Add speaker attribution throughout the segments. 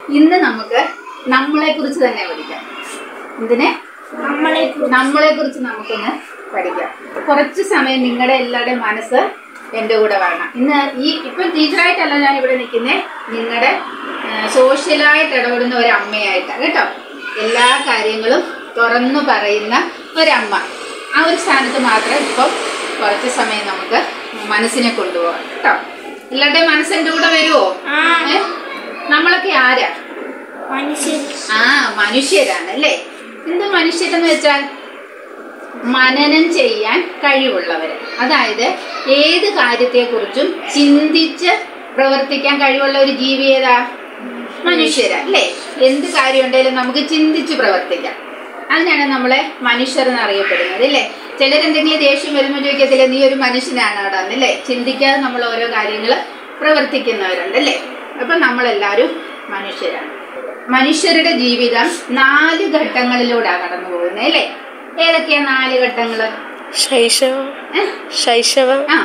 Speaker 1: ഇന്ന് നമുക്ക് നമ്മളെ കുറിച്ച് തന്നെ പഠിക്കാം എന്തിനെ
Speaker 2: നമ്മളെ
Speaker 1: നമ്മളെ കുറിച്ച് നമുക്കൊന്ന് പഠിക്കാം കുറച്ച് സമയം നിങ്ങളുടെ എല്ലാവരുടെയും മനസ്സ് എൻ്റെ കൂടെ വേണം ഇന്ന് ഈ ഇപ്പം ടീച്ചറായിട്ടല്ല ഞാൻ ഇവിടെ നിൽക്കുന്നത് നിങ്ങളുടെ സോഷ്യലായിട്ട് ഇടപെടുന്ന ഒരു അമ്മയായിട്ടാണ് കേട്ടോ എല്ലാ കാര്യങ്ങളും തുറന്നു പറയുന്ന ഒരമ്മ ആ ഒരു സ്ഥാനത്ത് മാത്രം ഇപ്പം കുറച്ച് സമയം നമുക്ക് മനസ്സിനെ കൊണ്ടുപോകാം കേട്ടോ എല്ലാവരുടെയും മനസ്സ് എൻ്റെ കൂടെ വരുമോ
Speaker 2: ആ
Speaker 1: ഏ? നമ്മളൊക്കെ ആരാ
Speaker 2: മനുഷ്യൻ
Speaker 1: ആ മനുഷ്യരാണ് അല്ലേ എന്ത് മനുഷ്യരെന്ന് വെച്ചാൽ മനനം ചെയ്യാൻ കഴിവുള്ളവര് അതായത് ഏത് കാര്യത്തെക്കുറിച്ചും ചിന്തിച്ച് പ്രവർത്തിക്കാൻ കഴിവുള്ള ഒരു ജീവി ഏതാ മനുഷ്യരാ അല്ലേ എന്ത് കാര്യം ഉണ്ടെങ്കിലും നമുക്ക് ചിന്തിച്ച് പ്രവർത്തിക്കാം അതിനാണ് നമ്മളെ മനുഷ്യർ എന്ന് അറിയപ്പെടുന്നത് അല്ലേ ചിലരെന്തെങ്കിലും ദേഷ്യം വരുമ്പോൾ ചോദിക്കത്തില്ല നീ ഒരു മനുഷ്യനാണ് അവിടെ അല്ലേ ചിന്തിക്കാതെ നമ്മൾ ഓരോ കാര്യങ്ങൾ പ്രവർത്തിക്കുന്നവരുണ്ട് അല്ലേ അപ്പം നമ്മളെല്ലാവരും മനുഷ്യരാണ് മനുഷ്യരുടെ ജീവിതം നാല് ഘട്ടങ്ങളിലൂടെയാണ് കടന്നു പോകുന്നത് അല്ലേ ഏതൊക്കെയാ നാല് ഘട്ടങ്ങള്
Speaker 3: ശൈശവം
Speaker 1: ഏ?
Speaker 3: ശൈശവം
Speaker 1: ആ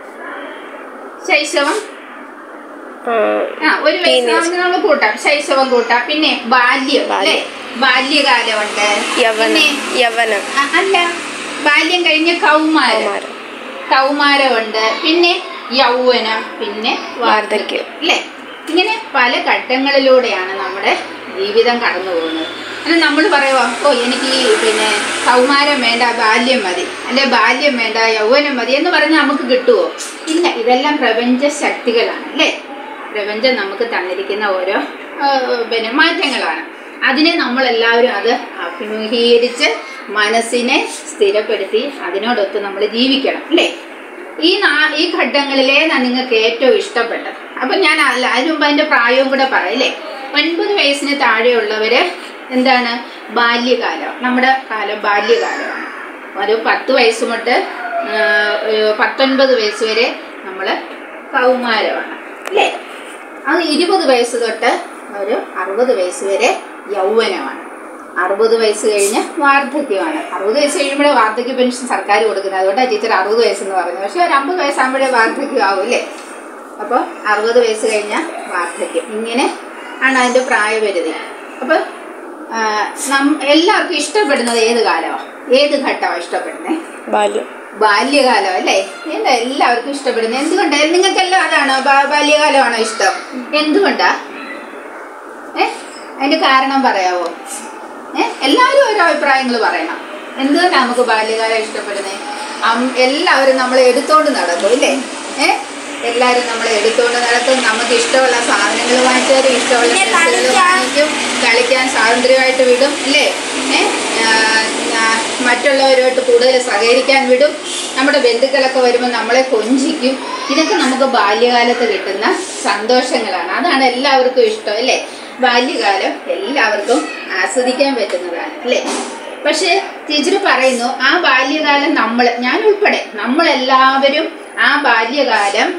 Speaker 1: ശൈശവം
Speaker 3: ആ,
Speaker 1: ആ ഒരു വയസ്സ്
Speaker 3: Teenage.
Speaker 1: നമ്മൾ കൂട്ടാം ശൈശവം കൂട്ടാം പിന്നെ ബാല്യം അല്ലേ ബാല്യകാലമുണ്ട്
Speaker 3: യവനം
Speaker 1: പിന്നെ
Speaker 3: യവനം
Speaker 1: ആ, അല്ല ബാല്യം കഴിഞ്ഞ കൗമാരം
Speaker 3: കൗമാരം
Speaker 1: കൗമാരമുണ്ട് പിന്നെ യൗവനം പിന്നെ വാർദ്ധക്യം അല്ലേ ഇങ്ങനെ പല ഘട്ടങ്ങളിലൂടെയാണ് നമ്മുടെ ജീവിതം കടന്നു പോകുന്നത് അങ്ങനെ നമ്മൾ പറയുമോ ഓ എനിക്ക് ഈ പിന്നെ കൗമാരം വേണ്ട ബാല്യം മതി അല്ലെ ബാല്യം വേണ്ട യൗവനം മതി എന്ന് പറഞ്ഞാൽ നമുക്ക് കിട്ടുമോ ഇല്ല ഇതെല്ലാം പ്രപഞ്ച ശക്തികളാണ് അല്ലേ പ്രപഞ്ചം നമുക്ക് തന്നിരിക്കുന്ന ഓരോ ആ, പിന്നെ മാറ്റങ്ങളാണ് അതിനെ നമ്മളെല്ലാവരും അത് അഭിമുഖീകരിച്ച് മനസ്സിനെ സ്ഥിരപ്പെടുത്തി അതിനോടൊത്ത് നമ്മൾ ജീവിക്കണം അല്ലേ ഈ നാ ഈ ഘട്ടങ്ങളിലേതാണ് നിങ്ങൾക്ക് ഏറ്റവും ഇഷ്ടപ്പെട്ടത് അപ്പൊ ഞാൻ അല്ല അതിന് മുമ്പ് അതിന്റെ പ്രായവും കൂടെ പറയല്ലേ ഒൻപത് വയസ്സിന് താഴെയുള്ളവര് എന്താണ് ബാല്യകാലം നമ്മുടെ കാലം ബാല്യകാലമാണ് ഒരു പത്ത് വയസ്സ് തൊട്ട് ആ, ഒരു പത്തൊൻപത് വയസ്സ് വരെ നമ്മൾ കൗമാരമാണ് അല്ലേ അത് ഇരുപത് വയസ്സ് തൊട്ട് ഒരു അറുപത് വയസ്സ് വരെ യൗവനമാണ് അറുപത് വയസ്സ് കഴിഞ്ഞ് വാർദ്ധക്യമാണ് അറുപത് വയസ്സ് കഴിയുമ്പോഴേ വാർദ്ധക്യ പെൻഷൻ സർക്കാർ കൊടുക്കുന്നത് അതുകൊണ്ടാണ് ടീച്ചർ അറുപത് വയസ്സെന്ന് പറയുന്നത് പക്ഷെ ഒരു അമ്പത് വയസ്സാകുമ്പോഴേ വാർദ്ധക്യം ആവും അല്ലേ അപ്പോൾ അറുപത് വയസ്സ് കഴിഞ്ഞ വാർദ്ധക്യം ഇങ്ങനെ ആണ് അതിൻ്റെ പ്രായപരിധി അപ്പോൾ എല്ലാവർക്കും ഇഷ്ടപ്പെടുന്നത് ഏത് കാലമാണ് ഏത് ഘട്ടമാണ് ഇഷ്ടപ്പെടുന്നത്
Speaker 3: ബാല്യം
Speaker 1: ബാല്യകാലം അല്ലേ എന്താ എല്ലാവർക്കും ഇഷ്ടപ്പെടുന്നത് എന്തുകൊണ്ട് നിങ്ങൾക്കെല്ലാം അതാണോ ബാ- ബാല്യകാലമാണോ ഇഷ്ടം എന്തുകൊണ്ടാ ഏ അതിന്റെ കാരണം പറയാവോ ഏ എല്ലാവരും ഓരോ അഭിപ്രായങ്ങൾ പറയണം എന്തുകൊണ്ടാണ് നമുക്ക് ബാല്യകാലം ഇഷ്ടപ്പെടുന്നത് എല്ലാവരും നമ്മളെ എടുത്തോണ്ട് നടക്കും ഇല്ലേ ഏ എല്ലാവരും നമ്മളെ എടുത്തോണ്ട് നടക്കും നമുക്ക് ഇഷ്ടമുള്ള സാധനങ്ങൾ വാങ്ങിച്ചു തരും ഇഷ്ടമുള്ള
Speaker 2: പിന്നെ
Speaker 1: ഡ്രസ്സുകൾ
Speaker 2: കളിക്കാൻ.
Speaker 1: വാങ്ങിക്കും കളിക്കാൻ സ്വാതന്ത്ര്യമായിട്ട് വിടും അല്ലേ ഏ ആ, ആ, മറ്റുള്ളവരുമായിട്ട് കൂടുതൽ സഹകരിക്കാൻ വിടും നമ്മുടെ ബന്ധുക്കളൊക്കെ വരുമ്പോൾ നമ്മളെ കൊഞ്ചിക്കും ഇതൊക്കെ നമുക്ക് ബാല്യകാലത്ത് കിട്ടുന്ന സന്തോഷങ്ങളാണ് അതാണ് എല്ലാവർക്കും ഇഷ്ടം അല്ലേ ബാല്യകാലം എല്ലാവർക്കും ആസ്വദിക്കാൻ പറ്റുന്നതാണ് അല്ലേ പക്ഷെ ടീച്ചർ പറയുന്നു ആ ബാല്യകാലം നമ്മൾ ഞാൻ ഉൾപ്പെടെ നമ്മളെല്ലാവരും ആ ബാല്യകാലം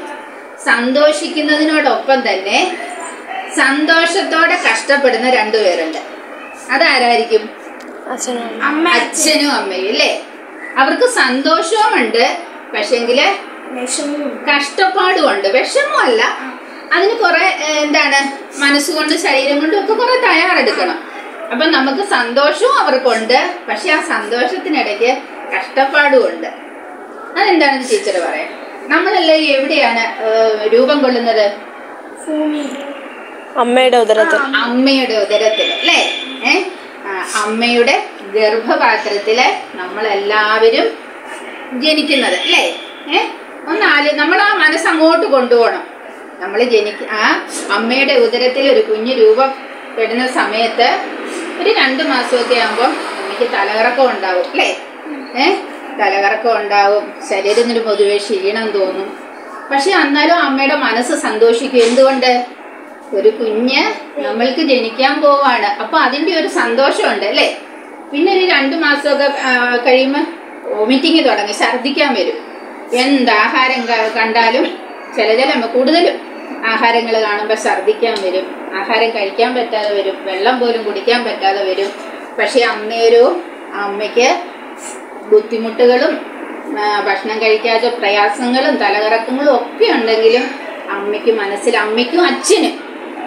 Speaker 1: സന്തോഷിക്കുന്നതിനോടൊപ്പം തന്നെ സന്തോഷത്തോടെ കഷ്ടപ്പെടുന്ന രണ്ടുപേരുണ്ട് അതാരായിരിക്കും
Speaker 3: അച്ഛനും
Speaker 2: അമ്മ
Speaker 1: അച്ഛനും അമ്മയും അല്ലേ അവർക്ക് സന്തോഷവുമുണ്ട് പക്ഷെങ്കില്
Speaker 2: വിഷമവും
Speaker 1: കഷ്ടപ്പാടുമുണ്ട് വിഷമമല്ല അതിന് കുറെ ഏഹ്, എന്താണ് മനസ്സുകൊണ്ട് ശരീരം കൊണ്ടും ഒക്കെ കുറെ തയ്യാറെടുക്കണം അപ്പൊ നമുക്ക് സന്തോഷവും അവർക്കുണ്ട് പക്ഷെ ആ സന്തോഷത്തിനിടയ്ക്ക് കഷ്ടപ്പാടും ഉണ്ട് അതെന്താണെന്ന് ടീച്ചർ പറയാം നമ്മളെല്ലാം എവിടെയാണ് ഏഹ്, രൂപം കൊള്ളുന്നത്
Speaker 2: ഭൂമി
Speaker 3: അമ്മയുടെ ഉദരത്തിൽ
Speaker 1: അമ്മയുടെ ഉദരത്തിൽ അല്ലേ ഏ ആ, അമ്മയുടെ ഗർഭപാത്രത്തില് നമ്മളെല്ലാവരും ജനിക്കുന്നത് അല്ലേ ഏ ഒന്നാല് നമ്മൾ ആ മനസ്സ് അങ്ങോട്ട് കൊണ്ടുപോകണം നമ്മൾ ജനിക്ക ആ അമ്മയുടെ ഉദരത്തിൽ ഒരു കുഞ്ഞ് രൂപപ്പെടുന്ന സമയത്ത് ഒരു രണ്ട് മാസമൊക്കെ ആകുമ്പോൾ അമ്മയ്ക്ക് തലകറക്കം ഉണ്ടാവും അല്ലേ ഏ തലകറക്കം ഉണ്ടാവും ശരീരത്തിന് പൊതുവെ ക്ഷീണം തോന്നും പക്ഷെ എന്നാലും അമ്മയുടെ മനസ്സ് സന്തോഷിക്കും എന്തുകൊണ്ട് ഒരു കുഞ്ഞ് നമ്മൾക്ക് ജനിക്കാൻ പോവാണ് അപ്പൊ അതിന്റെ ഒരു സന്തോഷമുണ്ട് അല്ലേ പിന്നെ ഒരു രണ്ടു മാസമൊക്കെ ആ, കഴിയുമ്പോൾ വോമിറ്റിങ് തുടങ്ങി ഛർദ്ദിക്കാൻ വരും എന്ത് ആഹാരം ക- കണ്ടാലും ചില ചില കൂടുതലും ആഹാരങ്ങൾ കാണുമ്പോൾ ഛർദ്ദിക്കാൻ വരും ആഹാരം കഴിക്കാൻ പറ്റാതെ വരും വെള്ളം പോലും കുടിക്കാൻ പറ്റാതെ വരും പക്ഷെ അന്നേരവും അമ്മയ്ക്ക് ബുദ്ധിമുട്ടുകളും ആ, ഭക്ഷണം കഴിക്കാത്ത പ്രയാസങ്ങളും തലകറക്കങ്ങളും ഒക്കെ ഉണ്ടെങ്കിലും അമ്മയ്ക്ക് മനസ്സിൽ അമ്മയ്ക്കും അച്ഛനും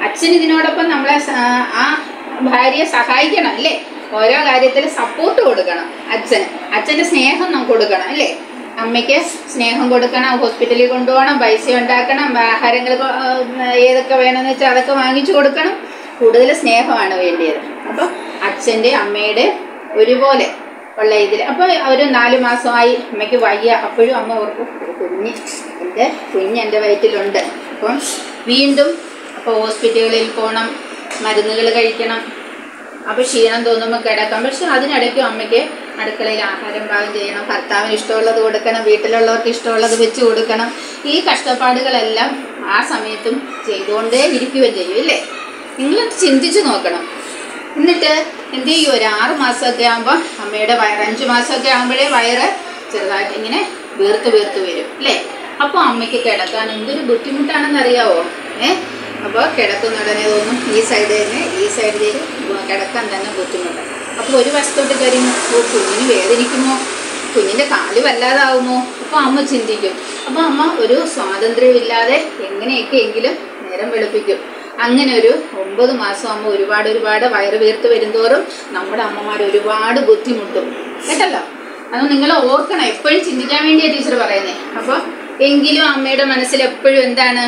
Speaker 1: അച്ഛൻ ഇതിനോടൊപ്പം നമ്മളെ സ- ആ ഭാര്യയെ സഹായിക്കണം അല്ലേ ഓരോ കാര്യത്തിൽ സപ്പോർട്ട് കൊടുക്കണം അച്ഛന് അച്ഛൻ്റെ സ്നേഹം നമുക്ക് കൊടുക്കണം അല്ലേ അമ്മയ്ക്ക് സ്നേഹം കൊടുക്കണം ഹോസ്പിറ്റലിൽ കൊണ്ടുപോകണം പൈസ ഉണ്ടാക്കണം ആഹാരങ്ങൾ കൊ- ആ, ഏതൊക്കെ വേണമെന്ന് വെച്ചാൽ അതൊക്കെ വാങ്ങിച്ചു കൊടുക്കണം കൂടുതൽ സ്നേഹമാണ് വേണ്ടിയത് അപ്പോൾ അച്ഛൻ്റെ അമ്മയുടെ ഒരുപോലെ ഉള്ള ഇതിൽ അപ്പോൾ ഒരു നാല് മാസമായി അമ്മയ്ക്ക് വയ്യ അപ്പോഴും അമ്മ ഓർക്കും ഒരു കുഞ്ഞ് എൻ്റെ കുഞ്ഞ് എൻ്റെ വയറ്റിലുണ്ട് അപ്പം വീണ്ടും അപ്പോൾ ഹോസ്പിറ്റലുകളിൽ പോകണം മരുന്നുകൾ കഴിക്കണം അപ്പോൾ ക്ഷീണം തോന്നുമ്പോൾ കിടക്കാം പക്ഷെ അതിനിടയ്ക്കും അമ്മയ്ക്ക് അടുക്കളയിൽ ആഹാരം പാകം ചെയ്യണം ഭർത്താവിന് ഇഷ്ടമുള്ളത് കൊടുക്കണം വീട്ടിലുള്ളവർക്ക് ഇഷ്ടമുള്ളത് വെച്ച് കൊടുക്കണം ഈ കഷ്ടപ്പാടുകളെല്ലാം ആ സമയത്തും ചെയ്തുകൊണ്ടേ ഇരിക്കുകയും ചെയ്യും ഇല്ലേ നിങ്ങളത് ചിന്തിച്ച് നോക്കണം എന്നിട്ട് എന്ത് ചെയ്യും ഒരു ആറ് മാസമൊക്കെ ആകുമ്പോൾ അമ്മയുടെ വയറ് അഞ്ച് മാസമൊക്കെ ആകുമ്പോഴേ വയറ് ചെറുതായിട്ട് ഇങ്ങനെ വീർത്ത് വീർത്ത് വരും അല്ലേ അപ്പോൾ അമ്മയ്ക്ക് കിടക്കാൻ എന്തൊരു ബുദ്ധിമുട്ടാണെന്ന് അറിയാവോ ഏ അപ്പോൾ കിടക്കുന്ന ഉടനെ തോന്നും ഈ സൈഡ് തന്നെ ഈ സൈഡിൽ കിടക്കാൻ തന്നെ ബുദ്ധിമുട്ട് അപ്പോൾ ഒരു വശത്തോട്ട് കയറിയുമോ ഓ കുഞ്ഞിന് വേദനിക്കുമോ കുഞ്ഞിൻ്റെ കാല് വല്ലാതാവുമോ അപ്പോൾ അമ്മ ചിന്തിക്കും അപ്പോൾ അമ്മ ഒരു സ്വാതന്ത്ര്യമില്ലാതെ എങ്ങനെയൊക്കെ എങ്കിലും നേരം വെളുപ്പിക്കും അങ്ങനെ ഒരു ഒമ്പത് മാസം ആകുമ്പോൾ ഒരുപാട് ഒരുപാട് വയറ് വീർത്ത് വരുന്തോറും നമ്മുടെ അമ്മമാർ ഒരുപാട് ബുദ്ധിമുട്ടും കേട്ടല്ലോ അത് നിങ്ങൾ ഓർക്കണം എപ്പോഴും ചിന്തിക്കാൻ വേണ്ടിയാണ് ടീച്ചർ പറയുന്നത് അപ്പോൾ എങ്കിലും അമ്മയുടെ മനസ്സിൽ എപ്പോഴും എന്താണ്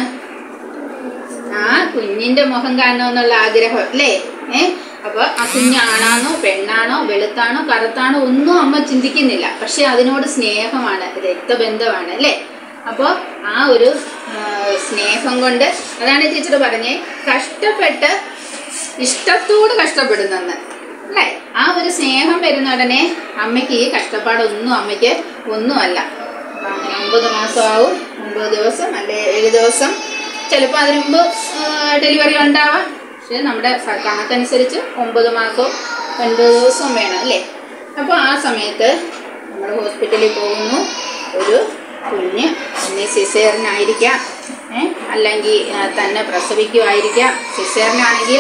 Speaker 1: ആ കുഞ്ഞിന്റെ മുഖം കാണണമെന്നുള്ള ആഗ്രഹം അല്ലേ ഏ അപ്പൊ ആ കുഞ്ഞാണാണോ പെണ്ണാണോ വെളുത്താണോ കറുത്താണോ ഒന്നും അമ്മ ചിന്തിക്കുന്നില്ല പക്ഷെ അതിനോട് സ്നേഹമാണ് രക്തബന്ധമാണ് അല്ലേ അപ്പോൾ ആ ഒരു ആ, സ്നേഹം കൊണ്ട് അതാണ് ടീച്ചർ പറഞ്ഞേ കഷ്ടപ്പെട്ട് ഇഷ്ടത്തോട് കഷ്ടപ്പെടുന്നെന്ന് അല്ലേ ആ ഒരു സ്നേഹം വരുന്ന ഉടനെ അമ്മയ്ക്ക് ഈ കഷ്ടപ്പാടൊന്നും അമ്മയ്ക്ക് ഒന്നുമല്ല അപ്പൊ അങ്ങനെ ഒമ്പത് മാസമാവും ഒമ്പത് ദിവസം അല്ലെ ഏഴ് ദിവസം ചിലപ്പോൾ അതിന് മുമ്പ് ഡെലിവറി ഉണ്ടാവാം പക്ഷെ നമ്മുടെ സ- കണക്കനുസരിച്ച് ഒമ്പത് മാസവും ഒൻപത് ദിവസവും വേണം അല്ലേ അപ്പോൾ ആ സമയത്ത് നമ്മൾ ഹോസ്പിറ്റലിൽ പോകുന്നു ഒരു കുഞ്ഞ് ഒന്നീ സിസേറിനായിരിക്കാം ഏ അല്ലെങ്കിൽ ആ, തന്നെ പ്രസവിക്കുമായിരിക്കാം സിസേറിനാണെങ്കിൽ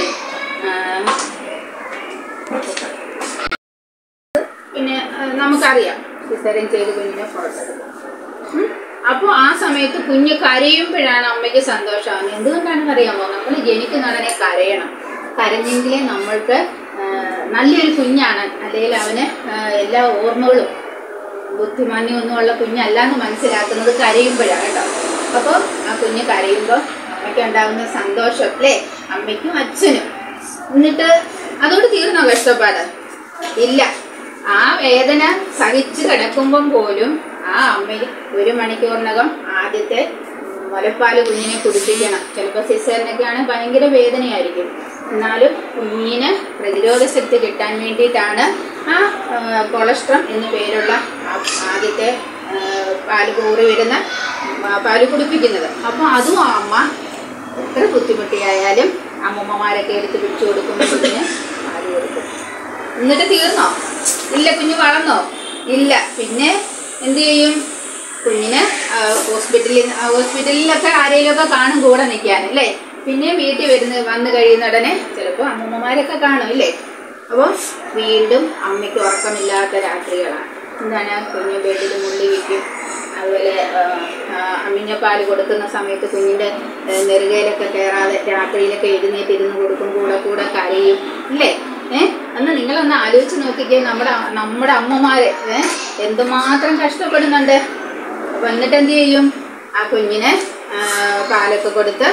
Speaker 1: പിന്നെ ആ, നമുക്കറിയാം സിസേറിയൻ ചെയ്ത് കുഞ്ഞിനെ പുറത്തെടുക്കും ഉം. അപ്പോൾ ആ സമയത്ത് കുഞ്ഞ് കരയുമ്പോഴാണ് അമ്മയ്ക്ക് സന്തോഷമാകുന്നത് എന്തുകൊണ്ടാണെന്ന് അറിയാമോ നമ്മൾ ജനിക്കുന്ന ഉടനെ കരയണം കരഞ്ഞെങ്കിലേ നമ്മൾക്ക് ആ, നല്ലൊരു കുഞ്ഞാണ് അല്ലെങ്കിൽ അവന് ആ, എല്ലാ ഓർമ്മകളും ബുദ്ധിമാന്യമൊന്നുമുള്ള കുഞ്ഞല്ല എന്ന് മനസ്സിലാക്കുന്നത് കരയുമ്പോഴാണ് കേട്ടോ അപ്പോൾ ആ കുഞ്ഞ് കരയുമ്പോൾ അമ്മയ്ക്ക് ഉണ്ടാകുന്ന സന്തോഷം അല്ലേ അമ്മയ്ക്കും അച്ഛനും എന്നിട്ട് അതോട് തീർന്നോ കഷ്ടപ്പാട് ഇല്ല ആ വേദന സഹിച്ച് കിടക്കുമ്പം പോലും ആ അമ്മ ഒരു മണിക്കൂറിനകം ആദ്യത്തെ മുലപ്പാല് കുഞ്ഞിനെ കുടിപ്പിക്കണം ചിലപ്പോൾ സിസേറിനൊക്കെ ആണെങ്കിൽ ഭയങ്കര വേദനയായിരിക്കും എന്നാലും കുഞ്ഞിന് പ്രതിരോധ ശക്തി കിട്ടാൻ വേണ്ടിയിട്ടാണ് ആ ആ, കൊളസ്ട്രം എന്നു പേരുള്ള ആ ആദ്യത്തെ ആ, പാല് കൂറി വരുന്ന ആ, പാല് കുടിപ്പിക്കുന്നത് അപ്പോൾ അതും ആ അമ്മ എത്ര ബുദ്ധിമുട്ടിയായാലും അമ്മമ്മമാരൊക്കെ എടുത്ത് പിടിച്ചു കൊടുക്കുമ്പോൾ കുഞ്ഞിന് പാല് കൊടുക്കും എന്നിട്ട് തീർന്നോ ഇല്ല കുഞ്ഞ് വളർന്നോ ഇല്ല പിന്നെ എന്ത് ചെയ്യും കുഞ്ഞിന് ആ, ഹോസ്പിറ്റലിൽ ആ, ഹോസ്പിറ്റലിലൊക്കെ ആരെങ്കിലുമൊക്കെ കാണും കൂടെ നിൽക്കാൻ അല്ലേ പിന്നെ വീട്ടിൽ വരുന്ന വന്നു കഴിയുന്ന ഉടനെ ചിലപ്പോൾ അമ്മമ്മമാരൊക്കെ കാണും ഇല്ലേ അപ്പോൾ വീണ്ടും അമ്മയ്ക്ക് ഉറക്കമില്ലാത്ത രാത്രികളാണ് എന്താണ് കുഞ്ഞ് ബെഡിൽ മുള്ളി വയ്ക്കും അതുപോലെ ആ, ആ, അമ്മിഞ്ഞപ്പാൽ കൊടുക്കുന്ന സമയത്ത് കുഞ്ഞിൻ്റെ നെറുകയിലൊക്കെ കയറാതെ രാത്രിയിലൊക്കെ എഴുന്നേറ്റ് ഇരുന്ന് കൊടുക്കും കൂടെ കൂടെ കരയും ഇല്ലേ ഏഹ് അന്ന് നിങ്ങളൊന്ന് ആലോചിച്ച് നോക്കിക്കേ നമ്മുടെ നമ്മുടെ അമ്മമാര് ഏഹ് എന്തുമാത്രം കഷ്ടപ്പെടുന്നുണ്ട് അപ്പൊ എന്നിട്ട് എന്ത് ചെയ്യും ആ കുഞ്ഞിന് ആ, പാലൊക്കെ കൊടുത്ത്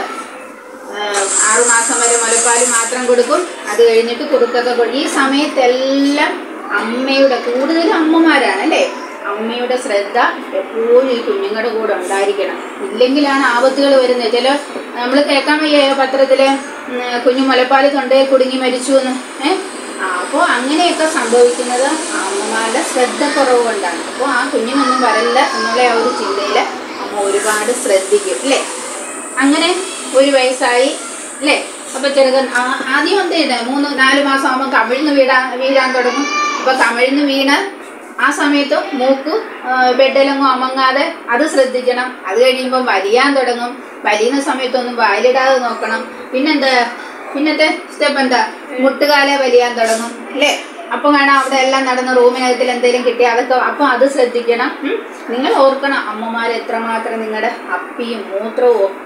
Speaker 1: ആ, ആറു മാസം വരെ മുലപ്പാൽ മാത്രം കൊടുക്കും അത് കഴിഞ്ഞിട്ട് കുറുക്കൊക്കെ കൊടുക്കും ഈ സമയത്തെല്ലാം അമ്മയുടെ കൂടുതലും അമ്മമാരാണ് അല്ലേ അമ്മയുടെ ശ്രദ്ധ എപ്പോഴും ഈ കുഞ്ഞുങ്ങളുടെ കൂടെ ഉണ്ടായിരിക്കണം ഇല്ലെങ്കിലാണ് ആപത്തുകൾ വരുന്നത് ചില നമ്മൾ കേൾക്കാൻ വയ്യ പത്രത്തില് ഉം, കുഞ്ഞു മുലപ്പാൽ തൊണ്ടയിൽ കുടുങ്ങി മരിച്ചു എന്ന് ഏഹ് അപ്പോൾ അങ്ങനെയൊക്കെ സംഭവിക്കുന്നത് അമ്മമാരുടെ ശ്രദ്ധ കുറവ് കൊണ്ടാണ് അപ്പോൾ ആ കുഞ്ഞിനൊന്നും വരല്ല എന്നുള്ള ആ ഒരു ചിന്തയിൽ അമ്മ ഒരുപാട് ശ്രദ്ധിക്കും അല്ലേ അങ്ങനെ ഒരു വയസ്സായി അല്ലേ അപ്പൊ ചെറുകൻ ആ- ആദ്യം എന്ത് ചെയ്യണ്ടേ മൂന്ന് നാല് മാസം ആകുമ്പോൾ കമിഴ്ന്ന് വീഴാൻ വീഴാൻ തുടങ്ങും അപ്പൊ കമിഴ്ന്ന് വീണ് ആ സമയത്ത് മൂക്ക് ആ, ബെഡിലെങ്ങും അമങ്ങാതെ അത് ശ്രദ്ധിക്കണം അത് കഴിയുമ്പോൾ വലിയാൻ തുടങ്ങും വലിയുന്ന സമയത്തൊന്നും വായിലിടാതെ നോക്കണം പിന്നെന്താ പിന്നത്തെ സ്റ്റെപ്പ് എന്താ മുട്ടുകാലെ വലിയാൻ തുടങ്ങും അല്ലേ അപ്പൊ കാണാം അവിടെ എല്ലാം നടന്ന റൂമിനകത്തിൽ എന്തെങ്കിലും കിട്ടി അതൊക്കെ അപ്പൊ അത് ശ്രദ്ധിക്കണം ഉം. നിങ്ങൾ ഓർക്കണം അമ്മമാർ എത്രമാത്രം നിങ്ങളുടെ അപ്പിയും മൂത്രവും ഒക്കെ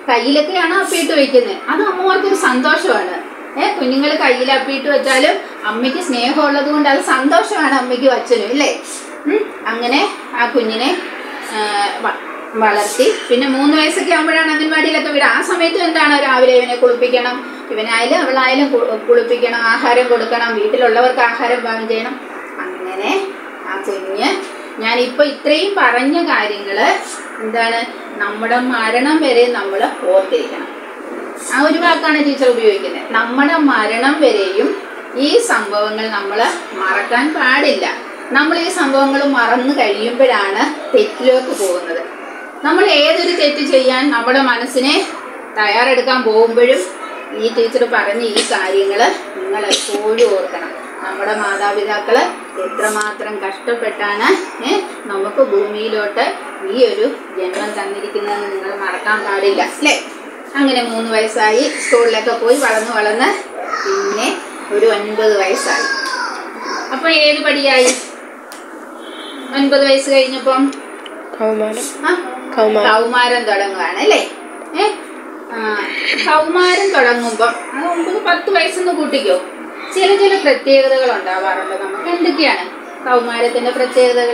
Speaker 1: കയ്യിലൊക്കെയാണ് അപ്പിയിട്ട് വെക്കുന്നത് അത് അമ്മമാർക്കൊരു സന്തോഷമാണ് ഏഹ് കുഞ്ഞുങ്ങൾ കയ്യിൽ അപ്പിയിട്ട് വെച്ചാലും അമ്മയ്ക്ക് സ്നേഹമുള്ളത് കൊണ്ട് അത് സന്തോഷമാണ് അമ്മയ്ക്കും അച്ഛനും ഇല്ലേ ഉം. അങ്ങനെ ആ കുഞ്ഞിനെ ആ, വ- വളർത്തി പിന്നെ മൂന്ന് വയസ്സൊക്കെ ആകുമ്പോഴാണ് അംഗൻവാടിയിലൊക്കെ വിടുക ആ സമയത്തും എന്താണ് രാവിലെ ഇവനെ കുളിപ്പിക്കണം ഇവനായാലും അവളായാലും കു- കുളിപ്പിക്കണം ആഹാരം കൊടുക്കണം വീട്ടിലുള്ളവർക്ക് ആഹാരം പാകം ചെയ്യണം അങ്ങനെ ആ കുഞ്ഞ് ഞാനിപ്പോൾ ഇത്രയും പറഞ്ഞ കാര്യങ്ങൾ എന്താണ് നമ്മുടെ മരണം വരെ നമ്മൾ ഓർത്തിരിക്കണം ആ ഒരു വാക്കാണ് ടീച്ചർ ഉപയോഗിക്കുന്നത് നമ്മുടെ മരണം വരെയും ഈ സംഭവങ്ങൾ നമ്മൾ മറക്കാൻ പാടില്ല നമ്മൾ ഈ സംഭവങ്ങൾ മറന്നു കഴിയുമ്പോഴാണ് തെറ്റിലേക്ക് പോകുന്നത് നമ്മൾ ഏതൊരു തെറ്റ് ചെയ്യാൻ നമ്മുടെ മനസ്സിനെ തയ്യാറെടുക്കാൻ പോകുമ്പോഴും ഈ ടീച്ചർ പറഞ്ഞ ഈ കാര്യങ്ങൾ നിങ്ങൾ എപ്പോഴും ഓർക്കണം നമ്മുടെ മാതാപിതാക്കള് എത്രമാത്രം കഷ്ടപ്പെട്ടാണ് ഏ, നമുക്ക് ഭൂമിയിലോട്ട് ഈ ഒരു ജന്മം തന്നിരിക്കുന്നതെന്ന് നിങ്ങൾ മറക്കാൻ പാടില്ല അല്ലേ അങ്ങനെ മൂന്ന് വയസ്സായി സ്കൂളിലൊക്കെ പോയി വളർന്ന് വളർന്ന് പിന്നെ ഒരു ഒൻപത് വയസ്സായി അപ്പൊ ഏത് പടിയായി ഒൻപത് വയസ്സ് കഴിഞ്ഞപ്പം
Speaker 3: കൗമാരം
Speaker 1: ആ,
Speaker 3: കൗമാരം
Speaker 1: കൗമാരം തുടങ്ങുകയാണ് അല്ലേ ഏ ആ, കൗമാരം തുടങ്ങുമ്പം അത് ഒമ്പത് പത്ത് വയസ്സൊന്ന് കൂട്ടിക്കോ ചില ചില പ്രത്യേകതകൾ ഉണ്ടാവാറുണ്ട് നമുക്ക് എന്തൊക്കെയാണ് കൗമാരത്തിന്റെ പ്രത്യേകതകൾ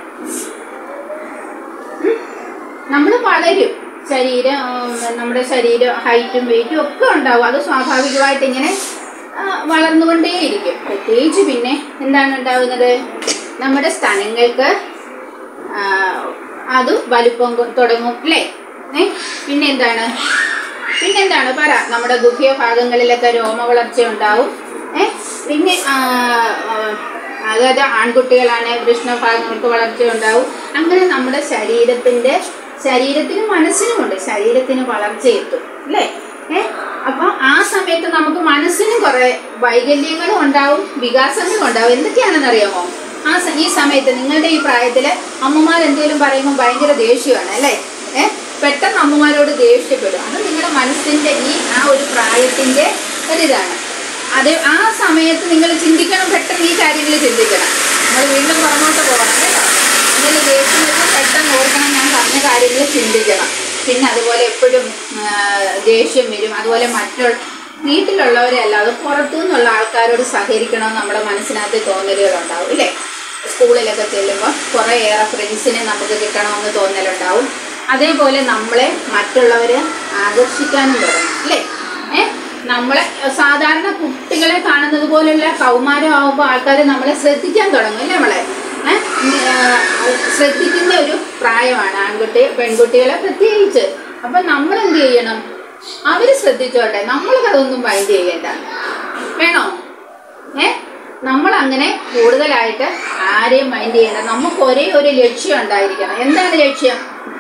Speaker 1: നമ്മൾ വളരും ശരീരം ഉം, നമ്മുടെ ശരീരം ഹൈറ്റും വെയിറ്റും ഒക്കെ ഉണ്ടാവും അത് സ്വാഭാവികമായിട്ട് ഇങ്ങനെ ആ, വളർന്നുകൊണ്ടേയിരിക്കും പ്രത്യേകിച്ച് പിന്നെ എന്താണ് ഉണ്ടാവുന്നത് നമ്മുടെ സ്ഥലങ്ങൾക്ക് ആ, അത് വലുപ്പം കൊ- തുടങ്ങും അല്ലേ ഏ പിന്നെ എന്താണ് പിന്നെന്താണ് പറ നമ്മുടെ ഗുഹ്യ ഭാഗങ്ങളിലൊക്കെ രോമ വളർച്ച ഉണ്ടാവും ഏ പിന്നെ ആ, ആ, അതായത് ആൺകുട്ടികളാണ് വൃഷ്ണഭാഗങ്ങൾക്ക് വളർച്ച ഉണ്ടാവും അങ്ങനെ നമ്മുടെ ശരീരത്തിന്റെ ശരീരത്തിനും മനസ്സിനുമുണ്ട് ശരീരത്തിന് വളർച്ചയെത്തും അല്ലേ ഏ അപ്പൊ ആ സമയത്ത് നമുക്ക് മനസ്സിനും കുറെ വൈകല്യങ്ങളും ഉണ്ടാവും വികാസങ്ങളും ഉണ്ടാവും എന്തൊക്കെയാണെന്ന് അറിയാമോ ആ സ- ഈ സമയത്ത് നിങ്ങളുടെ ഈ പ്രായത്തില് അമ്മമാർ എന്തെങ്കിലും പറയുമ്പോൾ ഭയങ്കര ദേഷ്യമാണ് അല്ലേ ഏ പെട്ടെന്ന് അമ്മമാരോട് ദേഷ്യപ്പെടും അത് നിങ്ങളുടെ മനസ്സിന്റെ ഈ ആ ഒരു പ്രായത്തിന്റെ ഒരിതാണ് അത് ആ സമയത്ത് നിങ്ങൾ ചിന്തിക്കണം പെട്ടെന്ന് ഈ കാര്യങ്ങൾ ചിന്തിക്കണം നമ്മൾ വീണ്ടും പുറമോട്ട് പോകണം കേട്ടോ നിങ്ങൾ ദേഷ്യം വരുമ്പോൾ പെട്ടെന്ന് ഓർക്കണം ഞാൻ പറഞ്ഞ കാര്യങ്ങൾ ചിന്തിക്കണം പിന്നെ അതുപോലെ എപ്പോഴും ആ, ദേഷ്യം വരും അതുപോലെ മറ്റുള്ള വീട്ടിലുള്ളവരെ അല്ലാതെ പുറത്തു നിന്നുള്ള ആൾക്കാരോട് സഹകരിക്കണമെന്ന് നമ്മുടെ മനസ്സിനകത്ത് തോന്നലുകളുണ്ടാവും ഇല്ലേ സ്കൂളിലൊക്കെ ചെല്ലുമ്പോൾ കുറേയേറെ ഫ്രണ്ട്സിനെ നമുക്ക് കിട്ടണമെന്ന് തോന്നലുണ്ടാവും അതേപോലെ നമ്മളെ മറ്റുള്ളവർ ആകർഷിക്കാനും തുടങ്ങും അല്ലേ ഏ നമ്മളെ സാധാരണ കുട്ടികളെ കാണുന്നത് പോലുള്ള കൗമാരം ആവുമ്പോൾ ആൾക്കാർ നമ്മളെ ശ്രദ്ധിക്കാൻ തുടങ്ങും അല്ലേ നമ്മളെ ഏ? ഉം, ആ, ശ്രദ്ധിക്കുന്ന ഒരു പ്രായമാണ് ആൺകുട്ടി പെൺകുട്ടികളെ പ്രത്യേകിച്ച് അപ്പം നമ്മൾ എന്ത് ചെയ്യണം അവർ ശ്രദ്ധിച്ചോട്ടെ നമ്മൾക്കതൊന്നും മൈൻഡ് ചെയ്യേണ്ട വേണോ ഏ നമ്മൾ അങ്ങനെ കൂടുതലായിട്ട് ആരെയും മൈൻഡ് ചെയ്യണ്ട നമുക്ക് ഒരേ ഒരു ലക്ഷ്യം ഉണ്ടായിരിക്കണം എന്താണ് ലക്ഷ്യം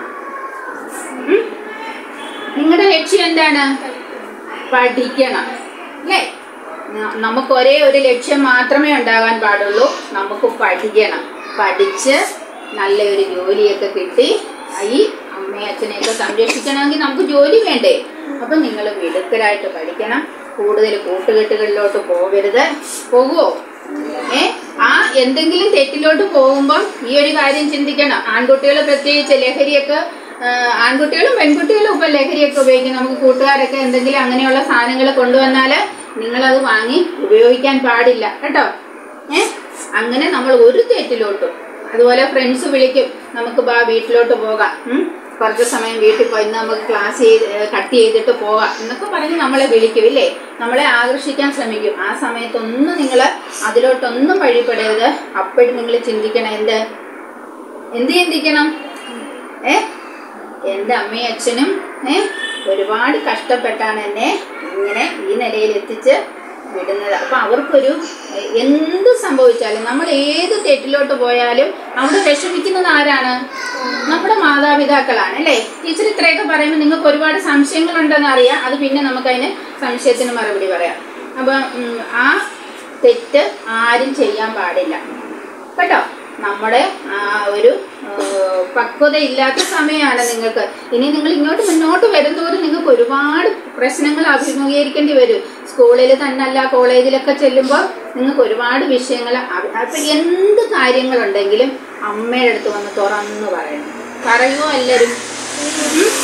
Speaker 1: ഉം? നിങ്ങളുടെ ലക്ഷ്യം എന്താണ് പഠിക്കണം അല്ലേ ന- നമുക്ക് ഒരേ ഒരു ലക്ഷ്യം മാത്രമേ ഉണ്ടാകാൻ പാടുള്ളൂ നമുക്ക് പഠിക്കണം പഠിച്ച് നല്ലൊരു ജോലിയൊക്കെ കിട്ടി ഈ അമ്മയും അച്ഛനെയൊക്കെ സംരക്ഷിക്കണമെങ്കിൽ നമുക്ക് ജോലി വേണ്ടേ അപ്പം നിങ്ങൾ മിടുക്കരായിട്ട് പഠിക്കണം കൂടുതൽ കൂട്ടുകെട്ടുകളിലോട്ട് പോകരുത് പോകുമോ ഏ ആ എന്തെങ്കിലും തെറ്റിലോട്ട് പോകുമ്പം ഈ ഒരു കാര്യം ചിന്തിക്കണം ആൺകുട്ടികൾ പ്രത്യേകിച്ച് ലഹരിയൊക്കെ ആ, ആൺകുട്ടികളും പെൺകുട്ടികളും ഇപ്പം ലഹരിയൊക്കെ ഉപയോഗിക്കും നമുക്ക് കൂട്ടുകാരൊക്കെ എന്തെങ്കിലും അങ്ങനെയുള്ള സാധനങ്ങൾ കൊണ്ടുവന്നാൽ നിങ്ങളത് വാങ്ങി ഉപയോഗിക്കാൻ പാടില്ല കേട്ടോ ഏ അങ്ങനെ നമ്മൾ ഒരു തെറ്റിലോട്ടും അതുപോലെ ഫ്രണ്ട്സ് വിളിക്കും നമുക്ക് ബാ വീട്ടിലോട്ട് പോകാം ഉം. കുറച്ച് സമയം വീട്ടിൽ പോയി ഇന്ന് നമുക്ക് ക്ലാസ് ചെയ്ത് കട്ട് ചെയ്തിട്ട് പോകാം എന്നൊക്കെ പറഞ്ഞ് നമ്മളെ വിളിക്കും ഇല്ലേ നമ്മളെ ആകർഷിക്കാൻ ശ്രമിക്കും ആ സമയത്തൊന്നും നിങ്ങൾ അതിലോട്ടൊന്നും വഴിപ്പെടരുത് അപ്പോഴും നിങ്ങൾ ചിന്തിക്കണം എന്ത് എന്ത് ചിന്തിക്കണം ഏ എൻ്റെ അമ്മയും അച്ഛനും ഏ ഒരുപാട് കഷ്ടപ്പെട്ടാണ് എന്നെ ഇങ്ങനെ ഈ നിലയിൽ എത്തിച്ച് വിടുന്നത് അപ്പം അവർക്കൊരു എ, എന്ത് സംഭവിച്ചാലും നമ്മൾ ഏത് തെറ്റിലോട്ട് പോയാലും അവിടെ വിഷമിക്കുന്നത് ആരാണ് നമ്മുടെ മാതാപിതാക്കളാണ് അല്ലേ ടീച്ചർ ഇത്രയൊക്കെ പറയുമ്പോൾ നിങ്ങൾക്ക് ഒരുപാട് സംശയങ്ങളുണ്ടെന്ന് അറിയാം അത് പിന്നെ നമുക്കതിന് സംശയത്തിന് മറുപടി പറയാം അപ്പം ഉം, ആ തെറ്റ് ആരും ചെയ്യാൻ പാടില്ല കേട്ടോ നമ്മുടെ ആ ഒരു ഏഹ്, പക്വതയില്ലാത്ത സമയമാണ് നിങ്ങൾക്ക് ഇനി നിങ്ങൾ ഇങ്ങോട്ട് മുന്നോട്ട് വരുന്നതോറും നിങ്ങൾക്ക് ഒരുപാട് പ്രശ്നങ്ങൾ അഭിമുഖീകരിക്കേണ്ടി വരും സ്കൂളിൽ തന്നല്ല കോളേജിലൊക്കെ ചെല്ലുമ്പോൾ നിങ്ങൾക്ക് ഒരുപാട് വിഷയങ്ങൾ അഭി- അപ്പൊ എന്ത് കാര്യങ്ങളുണ്ടെങ്കിലും അമ്മയുടെ അടുത്ത് വന്ന് തുറന്ന് പറയണം പറയുമോ എല്ലാവരും നിങ്ങൾ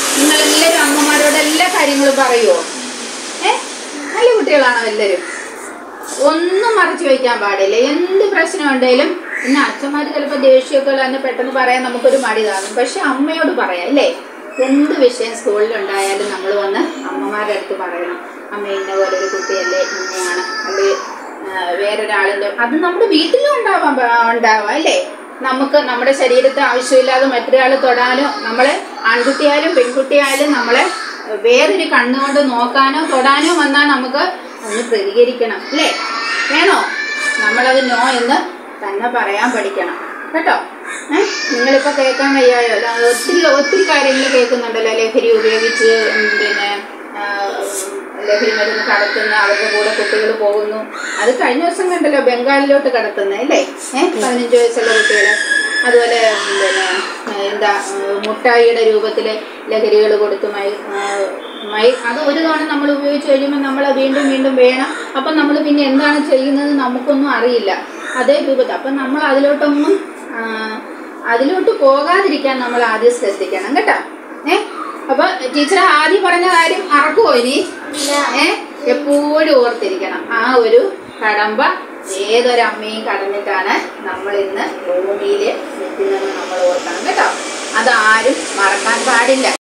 Speaker 1: എല്ലാവരും അമ്മമാരോട് എല്ലാ കാര്യങ്ങളും പറയുമോ ഏ നല്ല കുട്ടികളാണോ എല്ലാവരും ഒന്നും മറച്ചു വയ്ക്കാൻ പാടില്ല എന്ത് പ്രശ്നം ഉണ്ടെങ്കിലും പിന്നെ അച്ഛന്മാർ ചിലപ്പോൾ ദേഷ്യമൊക്കെ തന്നെ പെട്ടെന്ന് പറയാൻ നമുക്കൊരു മടി കാണും പക്ഷെ അമ്മയോട് പറയാം അല്ലേ എന്ത് വിഷയം സ്കൂളിലുണ്ടായാലും നമ്മൾ വന്ന് അമ്മമാരുടെ അടുത്ത് പറയണം അമ്മ ഇന്ന പോലെ ഒരു കുട്ടിയല്ലേ ഇങ്ങനെയാണ് അല്ലെ വേറൊരാളിൻ്റെ അത് നമ്മുടെ വീട്ടിലും ഉണ്ടാവാൻ പ- ഉണ്ടാവാം അല്ലേ നമുക്ക് നമ്മുടെ ശരീരത്തെ ആവശ്യമില്ലാതെ മറ്റൊരാൾ തൊടാനോ നമ്മൾ ആൺകുട്ടിയായാലും പെൺകുട്ടിയായാലും നമ്മളെ വേറൊരു കണ്ണുകൊണ്ട് നോക്കാനോ തൊടാനോ വന്നാൽ നമുക്ക് ഒന്ന് പ്രതികരിക്കണം അല്ലേ വേണോ നമ്മളത് നോ എന്ന് തന്നെ പറയാൻ പഠിക്കണം കേട്ടോ ഏഹ് നിങ്ങളിപ്പോ കേൾക്കാൻ വയ്യായോ അല്ല, ഒത്തിരി ഒത്തിരി കാര്യങ്ങൾ കേൾക്കുന്നുണ്ടല്ലോ ലഹരി ഉപയോഗിച്ച് ഉം, പിന്നെ ആ, ലഹരി മരുന്ന് കടത്തുന്ന അവരുടെ കൂടെ കുട്ടികൾ പോകുന്നു അത് കഴിഞ്ഞ ദിവസം കണ്ടല്ലോ ബംഗാളിലോട്ട് കടത്തുന്നത് അല്ലേ ഏഹ് പതിനഞ്ച് വയസ്സുള്ള കുട്ടികളെ അതുപോലെ ഉം, പിന്നെ ആ, എന്താ ഉം, മുട്ടായിയുടെ രൂപത്തിൽ ലഹരികൾ കൊടുത്ത് മൈ ആ, മൈ അത് ഒരു തവണ നമ്മൾ ഉപയോഗിച്ച് കഴിയുമ്പോൾ നമ്മൾ വീണ്ടും വീണ്ടും വേണം അപ്പം നമ്മൾ പിന്നെ എന്താണ് ചെയ്യുന്നത് നമുക്കൊന്നും അറിയില്ല അതേ രൂപത്തിൽ അപ്പം നമ്മൾ അതിലോട്ടൊന്നും ആ, അതിലോട്ട് പോകാതിരിക്കാൻ നമ്മൾ ആദ്യം ശ്രദ്ധിക്കണം കേട്ടോ ഏ അപ്പൊ ടീച്ചർ ആദ്യം പറഞ്ഞ കാര്യം മറക്കുമോ ഇനി ഏ എപ്പോഴും ഓർത്തിരിക്കണം ആ ഒരു കടമ്പ ഏതൊരമ്മയും കടന്നിട്ടാണ് നമ്മൾ ഇന്ന് ഭൂമിയിൽ നിൽക്കുന്നത് നമ്മൾ ഓർക്കണം കേട്ടോ അതാരും മറക്കാൻ പാടില്ല